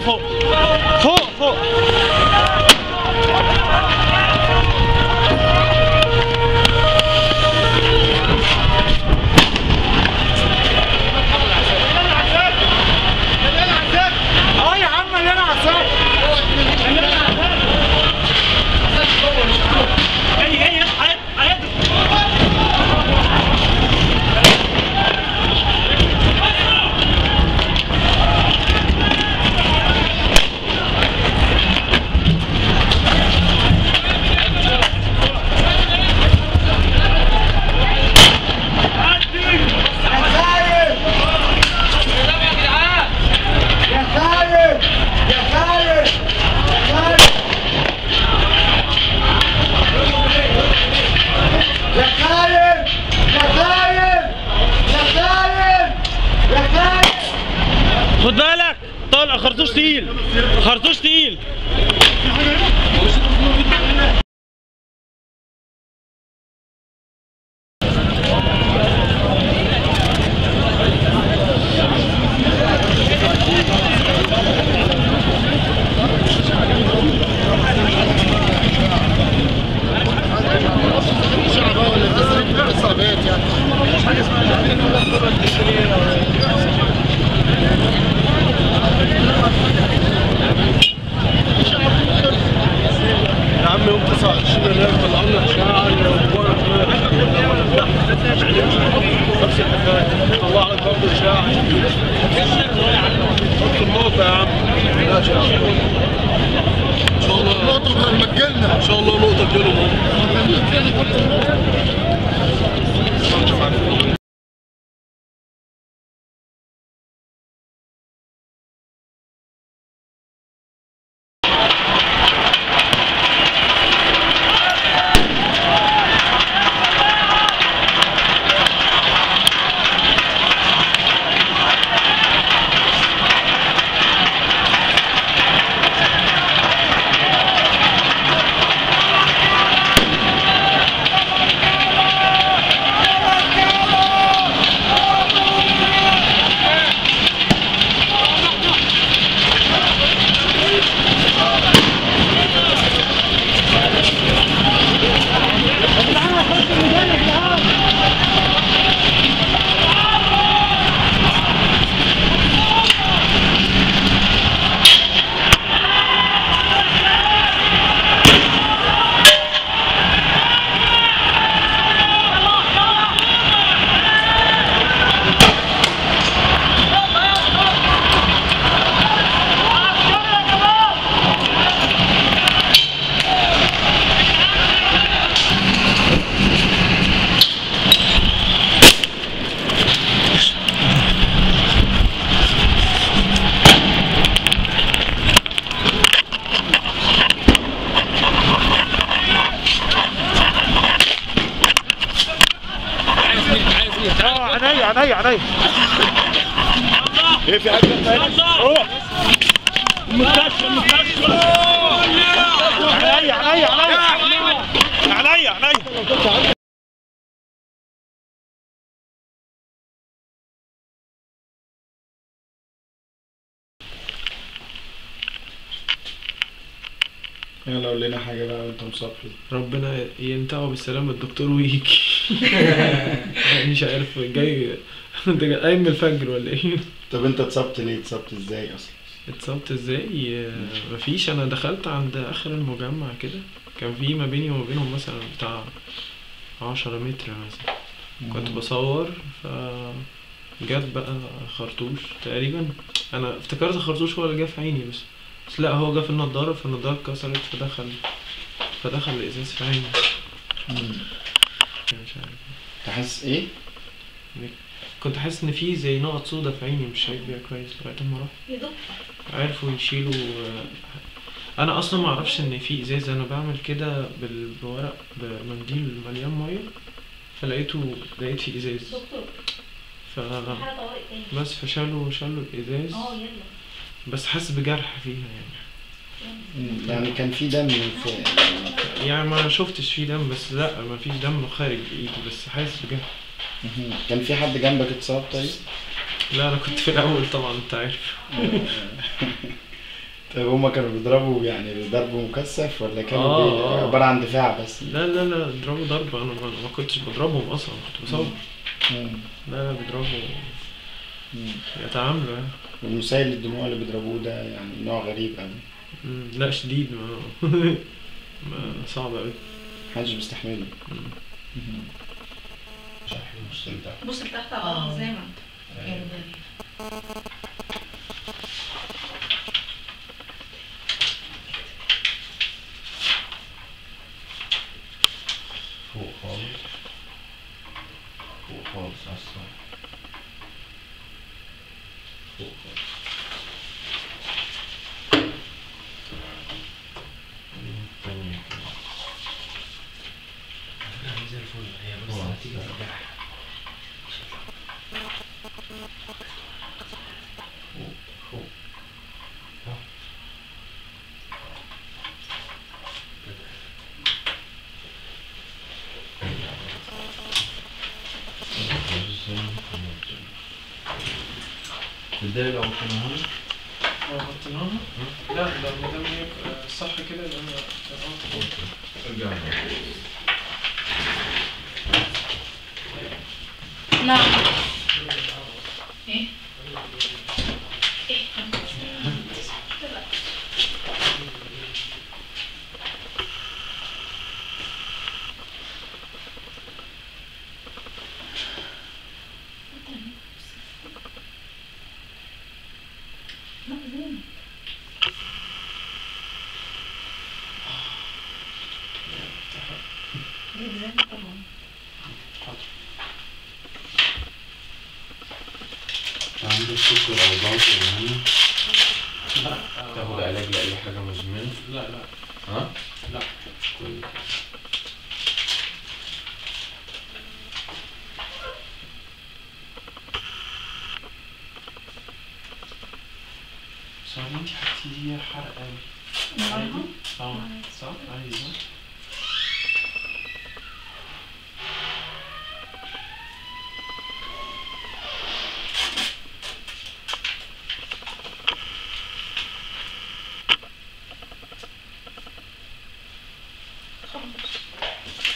فوق فوق فوق اه يا عم اللي انا عصام اي اي حياتي حياتي خد بالك طالع خرطوش تقيل خرطوش تقيل يا عم يوم 29 يناير طلعوا لنا اشعاع نفس الحكايه طلع لك برضه اشعاع حط النقطه يا عم ماشي يا عم ان شاء الله نقطه لما تجيلنا ان شاء الله نقطه تجيلهم اه عينيا عينيا عينيا ايه في حاجه روح المستشفى المستشفى عينيا عينيا عينيا عينيا عينيا يلا قول لنا حاجة بقى وانت مصفي ربنا ينتهوا بالسلامة الدكتور ويجي مش عارف جاي انت جاي- قايم من الفجر ولا ايه؟ طب انت اتصبت ليه اتصبت ازاي اصلا اتصبت ازاي؟ آه، مفيش انا دخلت عند اخر المجمع كده كان في ما بيني وما بينهم مثلا بتاع عشرة متر مثلا كنت بصور ف جت بقى خرطوش تقريبا انا افتكرت الخرطوش هو اللي جه في عيني بس بس لا هو جه في النضارة فالنضارة اتكسرت فدخل فدخل الازاز في عيني مش عارف تحس ايه كنت حاسس ان في زي نقط سودا في عيني مش شايف بيها كويس لغايه اما رحت يا دكتور عرفوا يشيلوا آه، انا اصلا ما اعرفش ان في ازاز انا بعمل كده بال- بورق بمنديل مليان ميه فلقيته لقيت فيه ازاز دكتور ف حاله طوارئ تاني بس فشالوا شالوا الازاز اه يلا بس حاسس بجرح فيها يعني مم. يعني كان في دم في يعني ما شفتش فيه دم بس لا ما فيش دم خارج ايدي بس حاسس بجرح مهم. كان في حد جنبك اتصاب طيب لا انا كنت في الاول طبعا انت عارف طيب هما كانوا بيضربوا يعني ضرب مكثف ولا كانوا آه، بي- آه. عبارة عن دفاع بس؟ لا لا لا ضربوا ضرب انا ما, ما كنتش بضربهم اصلا كنت بصور مم. لا لا بيضربوا مم. يتعاملوا يعني والمسيل الدموع اللي بيضربوه ده يعني نوع غريب أوي مم، لا شديد ما, ما صعب قوي محدش بيستحمله بص لتحت على الارض زي ما انت فوق خالص فوق خالص أصلا فوق خالص تاني كده. زي الفل هي بس هو هتيجي ترجعها فوق فوق تبدأ لو كنا هون اه حطيناها لا ده ما دام هي صح كده يبقى انا ارجع نعم ايه ايه عندك سكر أو ضغط ولا هنا لا تاخد علاج لأي حاجة مزمنة لا لا ها؟ لا كويس بس هو انت حكيتي دي حرق قوي نعم. اه صح عادي صح خلاص